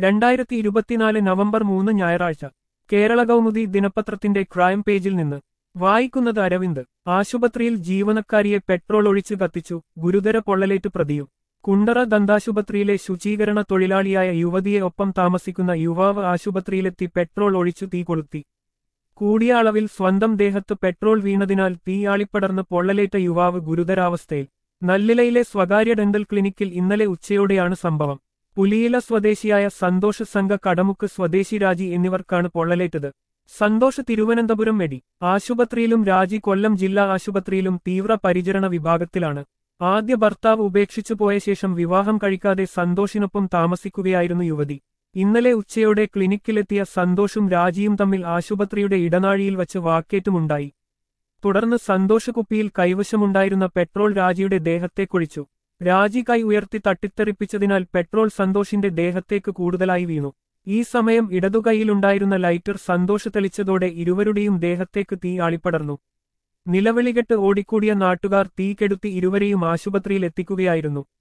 രണ്ടായിരത്തി ഇരുപത്തിനാല് നവംബർ മൂന്ന് ഞായറാഴ്ച കേരള കൗമുദി ദിനപത്രത്തിന്റെ ക്രൈം പേജിൽ നിന്ന് വായിക്കുന്നത് അരവിന്ദ് ആശുപത്രിയിൽ ജീവനക്കാരിയെ പെട്രോൾ ഒഴിച്ച് കത്തിച്ചു ഗുരുതര പൊള്ളലേറ്റ് പ്രതിയും കുണ്ടറ ദന്താശുപത്രിയിലെ ശുചീകരണ തൊഴിലാളിയായ യുവതിയെ ഒപ്പം താമസിക്കുന്ന യുവാവ് ആശുപത്രിയിലെത്തി പെട്രോൾ ഒഴിച്ചു തീ കൊളുത്തി കൂടിയ അളവിൽ സ്വന്തം ദേഹത്ത് പെട്രോൾ വീണതിനാൽ തീയാളിപ്പടർന്ന് പൊള്ളലേറ്റ യുവാവ് ഗുരുതരാവസ്ഥയിൽ നല്ലിലയിലെ സ്വകാര്യ ഡെന്റൽ ക്ലിനിക്കിൽ ഇന്നലെ ഉച്ചയോടെയാണ് സംഭവം പുലിയില സ്വദേശിയായ സന്തോഷ് സംഘ കടമുക്ക് സ്വദേശി രാജി എന്നിവർക്കാണ് പൊള്ളലേറ്റത് സന്തോഷ് തിരുവനന്തപുരം മെഡി ആശുപത്രിയിലും രാജി കൊല്ലം ജില്ലാ ആശുപത്രിയിലും തീവ്ര പരിചരണ വിഭാഗത്തിലാണ് ആദ്യ ഭർത്താവ് ഉപേക്ഷിച്ചു പോയ ശേഷം വിവാഹം കഴിക്കാതെ സന്തോഷിനൊപ്പം താമസിക്കുകയായിരുന്നു യുവതി ഇന്നലെ ഉച്ചയോടെ ക്ലിനിക്കിലെത്തിയ സന്തോഷും രാജിയും തമ്മിൽ ആശുപത്രിയുടെ ഇടനാഴിയിൽ വച്ച് വാക്കേറ്റുമുണ്ടായി തുടർന്ന് സന്തോഷ് കുപ്പിയിൽ കൈവശമുണ്ടായിരുന്ന പെട്രോൾ രാജിയുടെ ദേഹത്തെ കുഴിച്ചു രാജി കൈ ഉയർത്തി തട്ടിത്തെറിപ്പിച്ചതിനാൽ പെട്രോൾ സന്തോഷിന്റെ ദേഹത്തേക്ക് കൂടുതലായി വീണു ഈ സമയം ഇടതുകൈയിലുണ്ടായിരുന്ന ലൈറ്റർ സന്തോഷ് തെളിച്ചതോടെ ഇരുവരുടെയും ദേഹത്തേക്ക് തീ ആളിപ്പടർന്നു നിലവിളികെട്ട് ഓടിക്കൂടിയ നാട്ടുകാർ തീ കെടുത്തി ഇരുവരെയും ആശുപത്രിയിൽ എത്തിക്കുകയായിരുന്നു